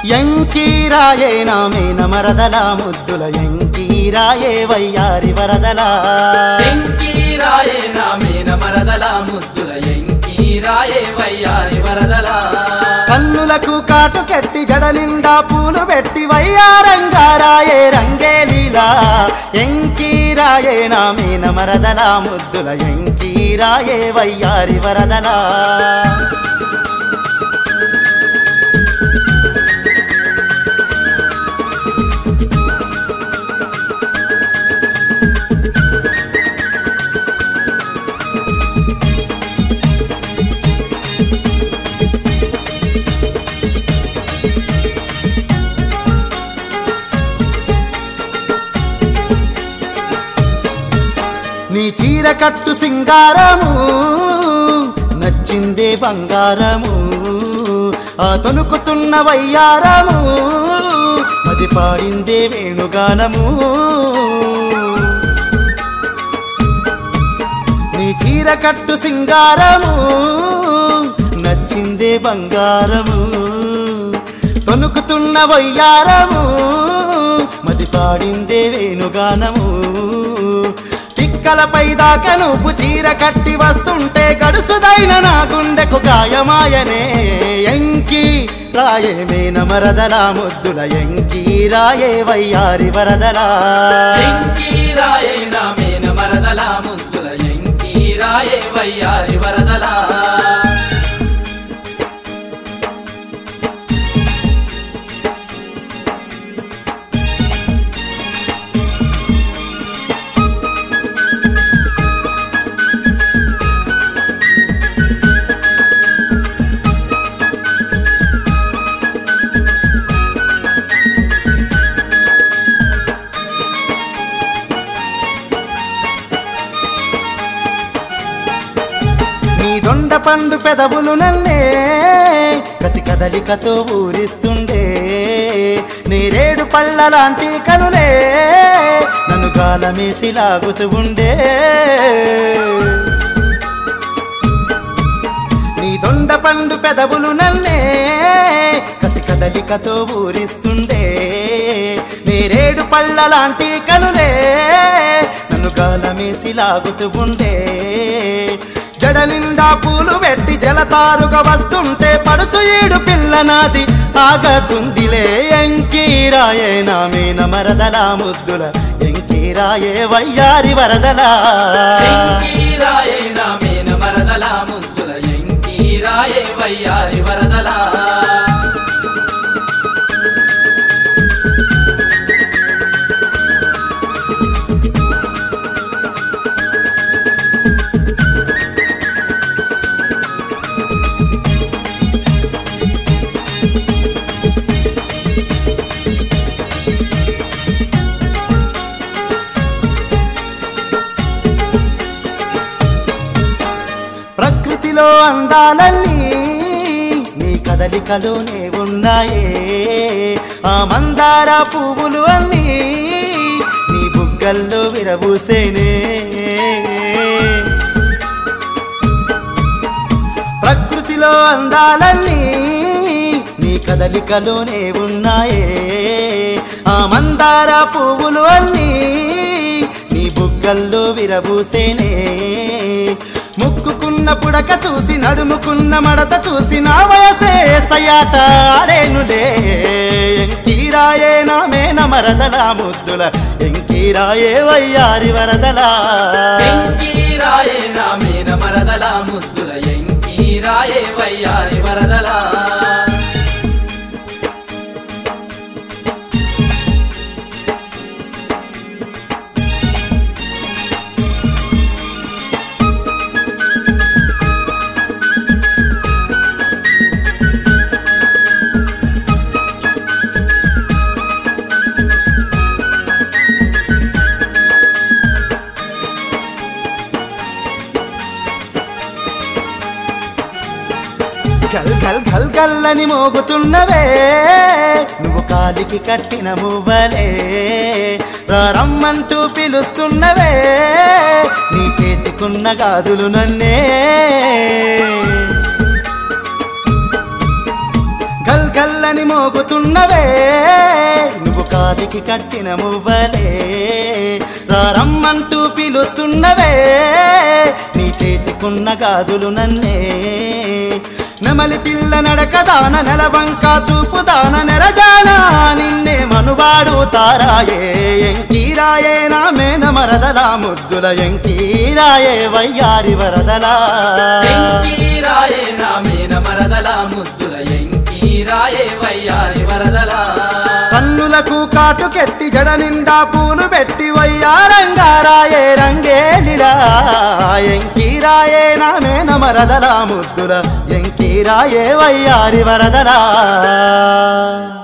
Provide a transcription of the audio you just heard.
ఎంకీరాయే నామేన మరదల ముద్దుల ఎంకీరాయే వయ్యారి వరదల ఎంకీరాయే నామేన మరదల ముద్దుల ఎంకీరాయే వయ్యారి వరదల కన్నులకు కాటు కెట్టి జడ నిండా పూలు పెట్టి వయ్యారంగారాయే రంగేలీలా ఎంకీరాయే నామేన మరదల ముద్దుల ఎంకీరాయే వయ్యారి వరదల నీ చీర కట్టు సింగారము నచ్చిందే బంగారము ఆ తొనుకుతున్న వయ్యారము అది పాడిందే వేణుగానము నీ చీర కట్టు సింగారము నచ్చిందే బంగారము తొనుకుతున్న వయ్యారము మది పాడిందే వేణుగానము పిక్కలపై దాకా నువ్వు చీర కట్టి వస్తుంటే గడుసుదైన నా గుండెకు గాయమాయనే ఎంకి రాయే మేన మరదల ముద్దుల ఎంకి రాయే వయ్యారి వరదలా ఎంకీరాయే నామేన మరదల ముద్దుల ఎంకీరాయే వయ్యారి వరదల నీ దొండ పండు పెదవులు నన్నే కసి కదలికతో ఊరిస్తుండే నేరేడు పళ్ళ లాంటి కనులే నన్ను గాలమేసి లాగుతూ ఉండే నీ దొండ పండు పెదవులు నన్నే కసి కదలికతో ఊరిస్తుండే నేరేడు పళ్ళ లాంటి కనులే నన్ను గాలమేసి లాగుతూ ఉండే జడ నిండా పూలు పెట్టి జలతారుగా వస్తుంటే పడుచు ఏడు పిల్ల నాది ఆగకుందిలే ఎంకీరాయే నా మీన మరదల ముద్దుల ఎంకీరాయే వయ్యారి వరదలా ఎంకీరాయే నామేన మరదల ముద్దుల ఎంకీరాయే వయ్యారి వరదల ప్రకృతిలో అందాలన్నీ నీ కదలికలోనే ఉన్నాయే ఆ మందార పువ్వులు అన్నీ నీ బుగ్గల్లో విరబూసేనే ప్రకృతిలో అందాలన్నీ నీ కదలికలోనే ఉన్నాయే ఆ మందార పువ్వులు అన్నీ నీ బుగ్గల్లో విరబూసేనే ముక్కుకున్న పుడక చూసి నడుముకున్న మడత చూసి నా వయసే సయాట ఆడేనులే ఎంకీరాయే నా మేన మరదల ముద్దుల ఎంకీరాయే వయ్యారి వరదలా ఎంకీరాయే నామేన మరదల ముద్దుల ఎంకీరాయే వయ్యారి వరదల గల్ గల్ గల్ గల్లని మోగుతున్నవే నువ్వు కాలికి కట్టిన మువ్వలే రమ్మంటూ పిలుస్తున్నవే నీ చేతికున్న గాజులు నన్నే గల్ గల్ గల్లని మోగుతున్నవే నువ్వు కాలికి కట్టిన మువ్వలే రారమ్మంటూ పిలుస్తున్నవే నీ చేతికున్న గాజులు నన్నే నెమలి పిల్ల నడక దాన నెలవంక చూపు దాన నెరజాన నిన్నే మనువాడు తారాయే ఎంకీరాయే నా మేన మరదలా ముద్దుల ఎంకీరాయే వయ్యారి వరదలా ఎంకీరాయే నా మీన మరదల ముద్దుల ఎంకీరాయే వయ్యారి వరదలా కన్నులకు కాటుకెట్టి జడ నిండా పూలు పెట్టి వయ్యారంగారాయే రంగేలిరా ఎంకీరాయే నా మేన మరదలా ముద్దుల ఎంకీరాయే వయ్యారి వరదలా